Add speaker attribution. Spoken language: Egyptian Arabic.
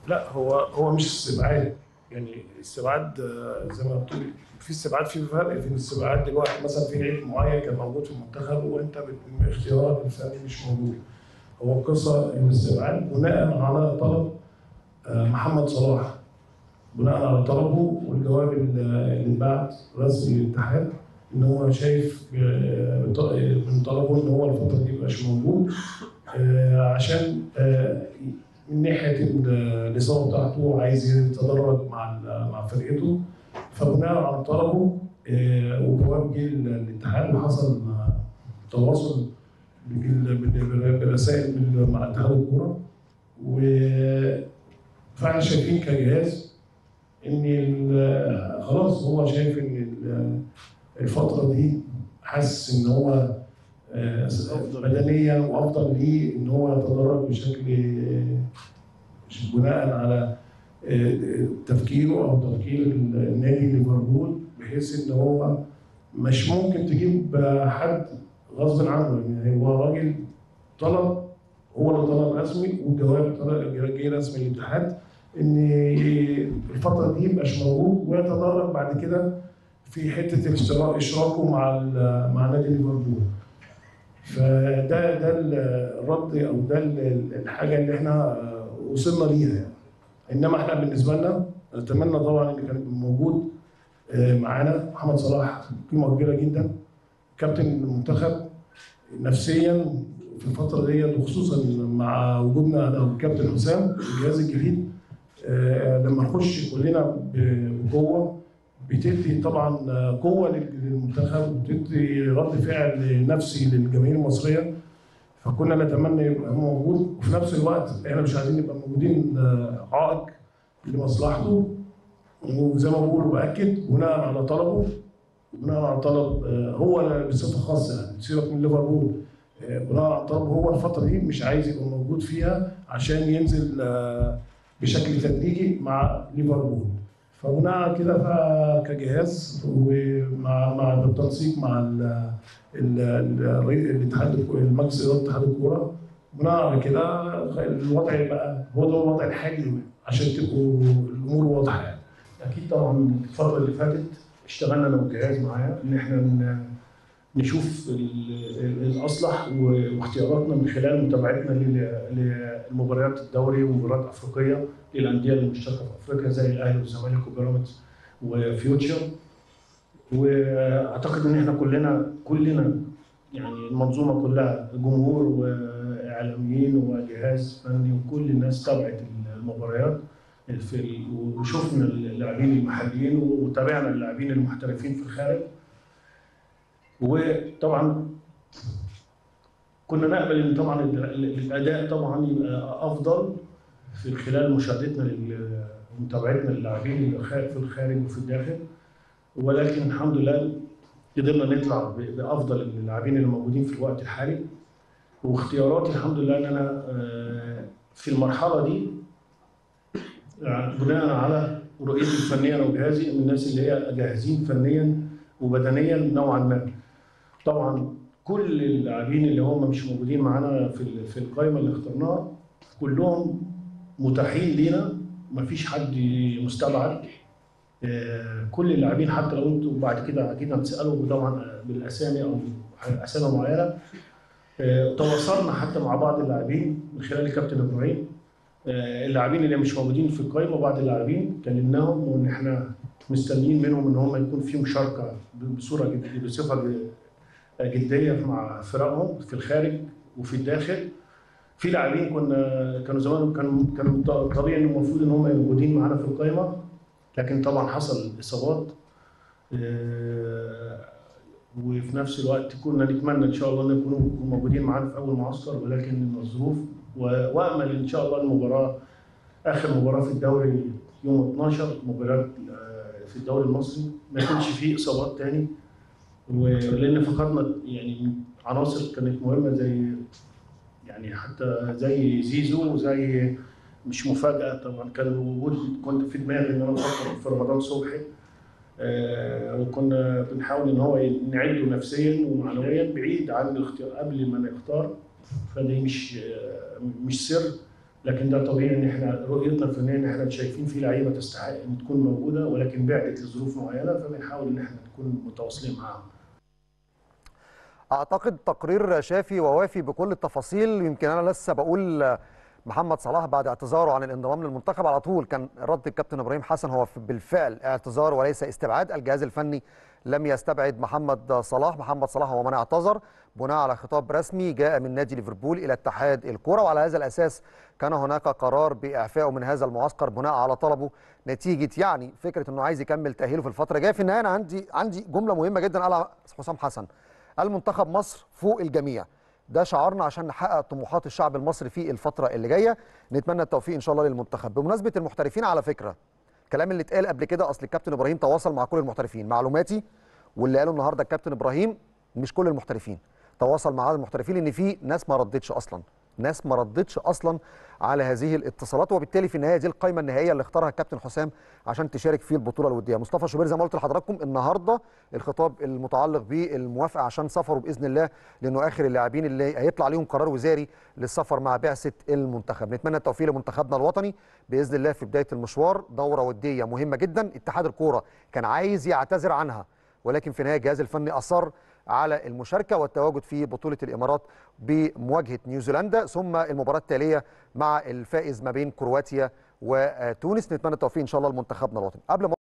Speaker 1: لا هو هو مش استبعاد يعني استبعاد آه، زي ما بتقول في استبعاد في فرق في الاستبعاد دلوقتي مثلا في لعيب معين كان موجود في المنتخب وانت بت- اختيارات الفني مش موجود هو القصه الاستبعاد بناء على طلب آه، محمد صلاح بناء على طلبه والجواب اللي اللي اتبعت رسمي للاتحاد ان هو شايف آه، بط- من طلبه ان هو الفتره دي مبقاش موجود آه، عشان آه، من ناحيه ال- الاصابه بتاعته عايز يتدرج مع ال- مع فرقته فبناء على طلبه آه، وجواب جه الاتحاد وحصل آه، تواصل بال- بال- بالرسائل بال- مع اتحاد الكوره و فاحنا شايفين كجهاز ان ال- خلاص هو شايف ان ال- الفتره دي حاسس ان هو آه، بدنيا وافضل ليه ان هو يتدرج بشكل آه، بناء على آه، تفكيره او تفكير النادي ليفربول بحيث ان هو مش ممكن تجيب آه، حد غصب عنه يعني هو راجل طلب هو اللي طلب رسمي والجواب طلب- جه رسمي للاتحاد ان الفتره دي مبقاش موجود ويتدرج بعد كده في حته الاشتراك اشراكه مع ال- مع نادي ليفربول فده ده الرد او ده ال- الحاجه اللي احنا آه، وصلنا ليها يعني انما احنا بالنسبه لنا نتمنى طبعا ان كان يبقى موجود آه، معانا محمد صلاح قيمه كبيره جدا كابتن المنتخب نفسيا في الفتره ديت وخصوصا مع وجودنا انا والكابتن حسام الجهاز الجديد آه، لما نخش كلنا ب- بقوه بتدي طبعا آه، قوه لل- للمنتخب وبتدي رد فعل نفسي للجماهير المصريه فكنا نتمنى يبقى هو موجود وفي نفس الوقت احنا مش عايزين نبقى موجودين آه، عائق لمصلحته وزي ما بقول باكد بناء على طلبه بناء على طلب آه، هو بصفه خاصه يعني سيبك من ليفربول آه، بناء على طلبه هو الفتره دي مش عايز يبقى موجود فيها عشان ينزل آه، بشكل تدريجي مع ليفربول فبناء على كده بقى كجهاز ومع مع بالتنسيق مع ال ال- ال- الاتحاد المجلس اداره اتحاد الكوره بناء على كده الوضع يبقى هو ده الوضع الحالي عشان تبقوا الامور واضحه يعني.
Speaker 2: اكيد طبعا الفتره اللي فاتت اشتغلنا انا والجهاز معايا ان احنا ن- نشوف ال- ال- الاصلح و- واختياراتنا من خلال متابعتنا لل- للمباريات الدوري ومباريات افريقيه للانديه المشتركه في افريقيا زي الاهلي والزمالك وبيراميدز وفيوتشر واعتقد ان احنا كلنا كلنا يعني المنظومه كلها جمهور واعلاميين وجهاز فني وكل الناس تابعت المباريات في ال- وشفنا اللاعبين المحليين وتابعنا اللاعبين المحترفين في الخارج وطبعا كنا نامل ان طبعا ال- ال- الاداء طبعا يبقى افضل في خلال مشاهدتنا لل- ومتابعتنا للاعبين اللي خا- في الخارج وفي الداخل ولكن الحمد لله قدرنا نطلع ب- بافضل اللاعبين اللي موجودين في الوقت الحالي واختياراتي الحمد لله ان انا آه، في المرحله دي يعني بناء على رؤيتي الفنيه انا وجهازي من الناس اللي هي جاهزين فنيا وبدنيا نوعا ما. طبعا كل اللاعبين اللي هم مش موجودين معانا في ال- في القائمه اللي اخترناها كلهم متاحين لينا مفيش حد مستبعد آه، كل اللاعبين حتى لو انتوا بعد كده اكيد هتسالوا طبعا بالاسامي او اسامي معينه آه، تواصلنا حتى مع بعض اللاعبين من خلال الكابتن ابراهيم آه، اللاعبين اللي مش موجودين في القائمه بعض اللاعبين كلمناهم وان احنا مستنيين منهم ان هم يكون في مشاركه بصوره جد- بصفه ج- جديه مع فرقهم في الخارج وفي الداخل في لاعبين كنا كانوا زمان كانوا كانوا طبيعي ان المفروض ان هم يبقوا موجودين معانا في القائمه لكن طبعا حصل اصابات آه، وفي نفس الوقت كنا نتمنى ان شاء الله ان يكونوا موجودين معانا في اول معسكر ولكن الظروف و- وامل ان شاء الله المباراه اخر مباراه في الدوري يوم 12 مباراه آه، في الدوري المصري ما يكونش فيه اصابات تاني ولان فقدنا يعني عناصر كانت مهمه زي يعني حتى زي زيزو وزي مش مفاجاه طبعا كان وجود كنت في دماغي ان انا افكر في رمضان صبحي آه، وكنا بنحاول ان هو نعده نفسيا ومعنويا بعيد عن الاختيار قبل ما نختار فدي مش آه، مش سر لكن ده طبيعي ان احنا رؤيتنا الفنيه ان احنا شايفين في لعيبه تستحق ان تكون موجوده ولكن بعدت لظروف معينه فبنحاول ان احنا نكون متواصلين معاهم.
Speaker 3: اعتقد تقرير شافي ووافي بكل التفاصيل يمكن انا لسه بقول محمد صلاح بعد اعتذاره عن الانضمام للمنتخب على طول كان رد الكابتن ابراهيم حسن هو بالفعل اعتذار وليس استبعاد الجهاز الفني لم يستبعد محمد صلاح محمد صلاح هو من اعتذر بناء على خطاب رسمي جاء من نادي ليفربول الى اتحاد الكره وعلى هذا الاساس كان هناك قرار باعفائه من هذا المعسكر بناء على طلبه نتيجه يعني فكره انه عايز يكمل تاهيله في الفتره الجايه في النهايه انا عندي عندي جمله مهمه جدا قالها حسام حسن المنتخب مصر فوق الجميع ده شعارنا عشان نحقق طموحات الشعب المصري في الفتره اللي جايه نتمنى التوفيق ان شاء الله للمنتخب بمناسبه المحترفين على فكره الكلام اللي اتقال قبل كده اصل الكابتن ابراهيم تواصل مع كل المحترفين معلوماتي واللي قاله النهارده الكابتن ابراهيم مش كل المحترفين تواصل مع المحترفين ان في ناس ما ردتش اصلا ناس ما ردتش اصلا على هذه الاتصالات وبالتالي في النهايه دي القائمه النهائيه اللي اختارها الكابتن حسام عشان تشارك في البطوله الوديه مصطفى شوبير زي ما قلت لحضراتكم النهارده الخطاب المتعلق بالموافقه عشان سفره باذن الله لانه اخر اللاعبين اللي هيطلع عليهم قرار وزاري للسفر مع بعثه المنتخب نتمنى التوفيق لمنتخبنا الوطني باذن الله في بدايه المشوار دوره وديه مهمه جدا اتحاد الكوره كان عايز يعتذر عنها ولكن في النهايه الجهاز الفني اصر على المشاركه والتواجد في بطوله الامارات بمواجهه نيوزيلندا ثم المباراه التاليه مع الفائز ما بين كرواتيا وتونس نتمنى التوفيق ان شاء الله لمنتخبنا الوطني قبل